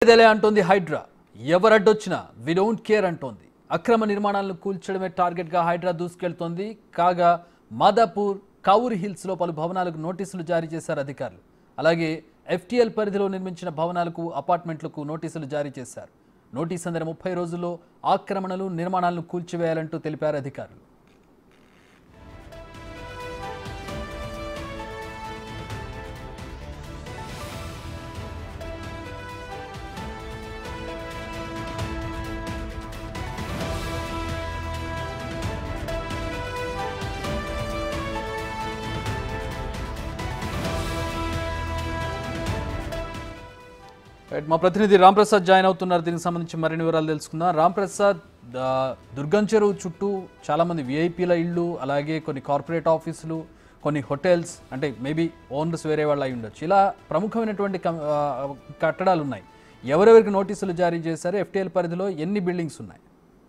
ఆగేదేలే అంటోంది హైడ్రా ఎవరడ్డొచ్చినా we don't care అంటోంది అక్రమ నిర్మాణాలను కూల్చడమే టార్గెట్గా హైడ్రా దూసుకెళ్తోంది కాగా మాదాపూర్ కౌర్ హిల్స్లో పలు భవనాలకు నోటీసులు జారీ చేశారు అధికారులు అలాగే ఎఫ్టీఎల్ పరిధిలో నిర్మించిన భవనాలకు అపార్ట్మెంట్లకు నోటీసులు జారీ చేశారు నోటీస్ అందరి ముప్పై రోజుల్లో ఆక్రమణలు నిర్మాణాలను కూల్చివేయాలంటూ తెలిపారు అధికారులు రైట్ మా ప్రతినిధి రాంప్రసాద్ జాయిన్ అవుతున్నారు దీనికి సంబంధించి మరిన్ని వివరాలు తెలుసుకుందాం రాంప్రసాద్ ఆ, దుర్గం చెరువు చుట్టూ చాలామంది విఐపీల ఇళ్ళు అలాగే కొన్ని కార్పొరేట్ ఆఫీసులు కొన్ని హోటల్స్ అంటే మేబీ ఓనర్స్ వేరే వాళ్ళు అయి ఉండొచ్చు ఇలా ప్రముఖమైనటువంటి కం- ఆ, కట్టడాలు ఉన్నాయి ఎవరెవరికి నోటీసులు జారీ చేశారు ఎఫ్టీఎల్ పరిధిలో ఎన్ని బిల్డింగ్స్ ఉన్నాయి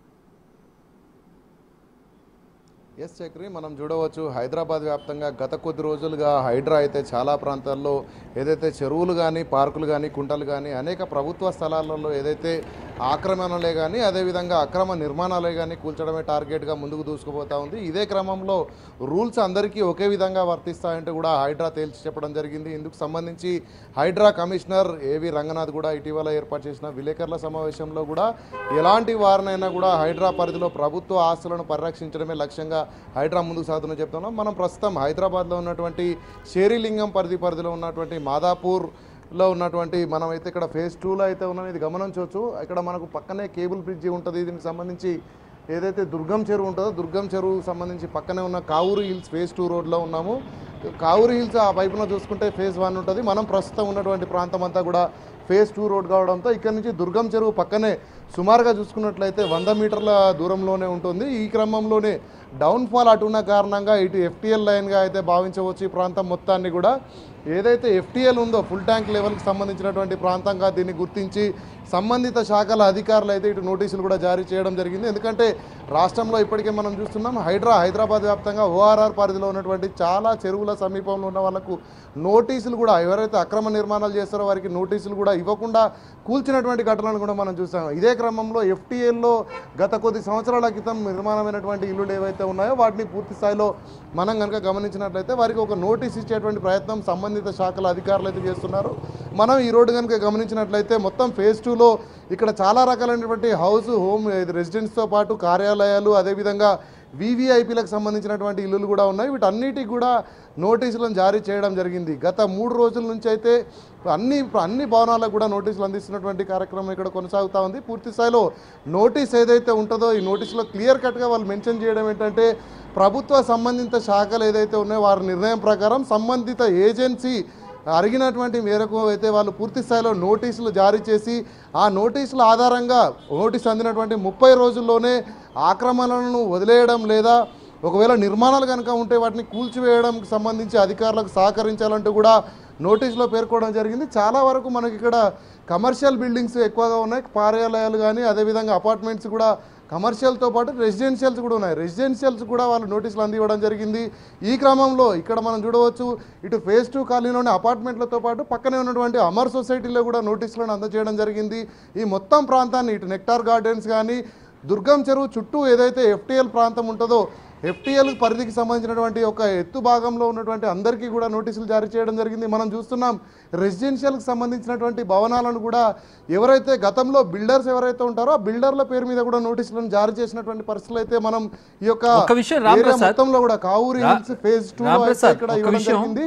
ఎస్ చక్రి మనం చూడవచ్చు హైదరాబాద్ వ్యాప్తంగా గత కొద్ది రోజులుగా హైడ్రా అయితే చాలా ప్రాంతాల్లో ఏదైతే చెరువులు కానీ పార్కులు కానీ కుంటలు కానీ అనేక ప్రభుత్వ స్థలాలలో ఏదైతే ఆక్రమణలే కానీ అదేవిధంగా అక్రమ నిర్మాణాలే కానీ కూల్చడమే టార్గెట్గా ముందుకు దూసుకుపోతా ఉంది ఇదే క్రమంలో రూల్స్ అందరికీ ఒకే విధంగా వర్తిస్తాయంటూ కూడా హైడ్రా తేల్చి చెప్పడం జరిగింది ఇందుకు సంబంధించి హైడ్రా కమిషనర్ ఏవి రంగనాథ్ కూడా ఇటీవల ఏర్పాటు చేసిన విలేకరుల సమావేశంలో కూడా ఎలాంటి వారినైనా కూడా హైడ్రా పరిధిలో ప్రభుత్వ ఆస్తులను పరిరక్షించడమే లక్ష్యంగా హైడ్రా ముందుకు సాగుతుందని చెప్తున్నాం మనం ప్రస్తుతం హైదరాబాద్లో ఉన్నటువంటి షేరిలింగం పరిధి పరిధిలో ఉన్నటువంటి మాదాపూర్ లో ఉన్నటువంటి మనం అయితే ఇక్కడ ఫేజ్ టూలో అయితే ఉన్నాం ఇది గమనించవచ్చు ఇక్కడ మనకు పక్కనే కేబుల్ బ్రిడ్జి ఉంటుంది దీనికి సంబంధించి ఏదైతే దుర్గం చెరువు ఉంటుందో దుర్గం చెరువు సంబంధించి పక్కనే ఉన్న కావూరు హిల్స్ ఫేజ్ టూ రోడ్లో ఉన్నాము కావూరు హిల్స్ ఆ వైపున చూసుకుంటే ఫేజ్ వన్ ఉంటుంది మనం ప్రస్తుతం ఉన్నటువంటి ప్రాంతం అంతా కూడా ఫేజ్ టూ రోడ్ కావడంతో ఇక్కడ నుంచి దుర్గం చెరువు పక్కనే సుమారుగా చూసుకున్నట్లయితే వంద మీటర్ల దూరంలోనే ఉంటుంది ఈ క్రమంలోనే డౌన్ఫాల్ అటు ఉన్న కారణంగా ఇటు ఎఫ్టీఎల్ లైన్గా అయితే భావించవచ్చు ఈ ప్రాంతం మొత్తాన్ని కూడా ఏదైతే ఎఫ్టీఎల్ ఉందో ఫుల్ ట్యాంక్ లెవెల్కి సంబంధించినటువంటి ప్రాంతంగా దీన్ని గుర్తించి సంబంధిత శాఖల అధికారులు అయితే ఇటు నోటీసులు కూడా జారీ చేయడం జరిగింది ఎందుకంటే రాష్ట్రంలో ఇప్పటికే మనం చూస్తున్నాం హైడ్రా హైదరాబాద్ వ్యాప్తంగా ఓఆర్ఆర్ పరిధిలో ఉన్నటువంటి చాలా చెరువుల సమీపంలో ఉన్న వాళ్ళకు నోటీసులు కూడా ఎవరైతే అక్రమ నిర్మాణాలు చేస్తారో వారికి నోటీసులు కూడా ఇవ్వకుండా కూల్చినటువంటి ఘటనలు కూడా మనం చూసాం ఇదే క్రమంలో ఎఫ్టీఎల్లో గత కొద్ది సంవత్సరాల క్రితం నిర్మాణమైనటువంటి ఇల్లులు ఏవైతే ఉన్నాయో వాటిని పూర్తి స్థాయిలో మనం కనుక గమనించినట్లయితే వారికి ఒక నోటీస్ ఇచ్చేటువంటి ప్రయత్నం సంబంధిత శాఖల అధికారులు అయితే చేస్తున్నారు మనం ఈ రోడ్డు కనుక గమనించినట్లయితే మొత్తం ఫేజ్ టూలో ఇక్కడ చాలా రకాలైనటువంటి హౌస్ హోమ్ రెసిడెన్స్తో పాటు కార్యాలయాలు అదేవిధంగా వివిఐపీలకు సంబంధించినటువంటి ఇల్లులు కూడా ఉన్నాయి వీటన్నిటికి కూడా నోటీసులను జారీ చేయడం జరిగింది గత మూడు రోజుల నుంచి అయితే అన్ని అన్ని భవనాలకు కూడా నోటీసులు అందిస్తున్నటువంటి కార్యక్రమం ఇక్కడ కొనసాగుతూ ఉంది పూర్తి స్థాయిలో నోటీస్ ఏదైతే ఉంటుందో ఈ నోటీసులో క్లియర్ కట్గా వాళ్ళు మెన్షన్ చేయడం ఏంటంటే ప్రభుత్వ సంబంధిత శాఖలు ఏదైతే ఉన్నాయో వారి నిర్ణయం ప్రకారం సంబంధిత ఏజెన్సీ అడిగినటువంటి మేరకు అయితే వాళ్ళు పూర్తి స్థాయిలో నోటీసులు జారీ చేసి ఆ నోటీసుల ఆధారంగా నోటీస్ అందినటువంటి ముప్పై రోజుల్లోనే ఆక్రమణలను వదిలేయడం లేదా ఒకవేళ నిర్మాణాలు కనుక ఉంటే వాటిని కూల్చివేయడానికి సంబంధించి అధికారులకు సహకరించాలంటూ కూడా నోటీసులో పేర్కోవడం జరిగింది చాలా వరకు మనకి ఇక్కడ కమర్షియల్ బిల్డింగ్స్ ఎక్కువగా ఉన్నాయి కార్యాలయాలు కానీ అదేవిధంగా అపార్ట్మెంట్స్ కూడా కమర్షియల్తో పాటు రెసిడెన్షియల్స్ కూడా ఉన్నాయి రెసిడెన్షియల్స్ కూడా వాళ్ళు నోటీసులు అందివ్వడం జరిగింది ఈ క్రమంలో ఇక్కడ మనం చూడవచ్చు ఇటు ఫేజ్ టూ కాలనీలోని అపార్ట్మెంట్లతో పాటు పక్కనే ఉన్నటువంటి అమర్ సొసైటీలో కూడా నోటీసులను అందజేయడం జరిగింది ఈ మొత్తం ప్రాంతాన్ని ఇటు నెక్టార్ గార్డెన్స్ కానీ దుర్గం చెరువు చుట్టూ ఏదైతే ఎఫ్టీఎల్ ప్రాంతం ఉంటుందో ఎఫ్టీఎల్ పరిధికి సంబంధించినటువంటి ఒక ఎత్తు భాగంలో ఉన్నటువంటి అందరికీ కూడా నోటీసులు జారీ చేయడం జరిగింది మనం చూస్తున్నాం రెసిడెన్షియల్కి సంబంధించినటువంటి భవనాలను కూడా ఎవరైతే గతంలో బిల్డర్స్ ఎవరైతే ఉంటారో ఆ బిల్డర్ల పేరు మీద కూడా నోటీసులను జారీ చేసినటువంటి పరిస్థితులు అయితే మనం ఈ యొక్క ఒక్క విషయం రామ్ ఏరియా ప్రసాద్. మొత్తంలో కూడా కావూరి రా- hills phase two Ram Prasad, ఇక్కడ ఒక్క ఇవ్వడం విషయం. జరిగింది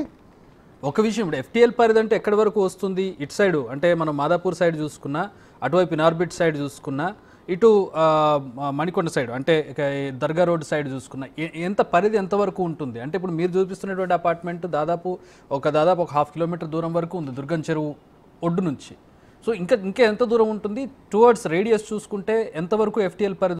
ఒక విషయం ఇప్పుడు ఎఫ్టీఎల్ పరిధి అంటే ఎక్కడి వరకు వస్తుంది ఇటు సైడ్ అంటే మనం మాదాపూర్ సైడ్ చూసుకున్నా అటువైపు నార్బిట్ సైడ్ చూసుకున్నా ఇటు ఆ, మణికొండ సైడ్ అంటే ఇక ఈ దర్గా రోడ్ సైడ్ చూసుకున్నా ఎ- ఎంత పరిధి ఎంతవరకు ఉంటుంది అంటే ఇప్పుడు మీరు చూపిస్తున్నటువంటి అపార్ట్మెంట్ దాదాపు ఒక దాదాపు ఒక హాఫ్ కిలోమీటర్ దూరం వరకు ఉంది దుర్గం చెరువు ఒడ్డు నుంచి సో ఇంకా ఇంకా ఎంత దూరం ఉంటుంది టువర్డ్స్ రేడియస్ చూసుకుంటే ఎంతవరకు ఎఫ్టీఎల్ పరిధి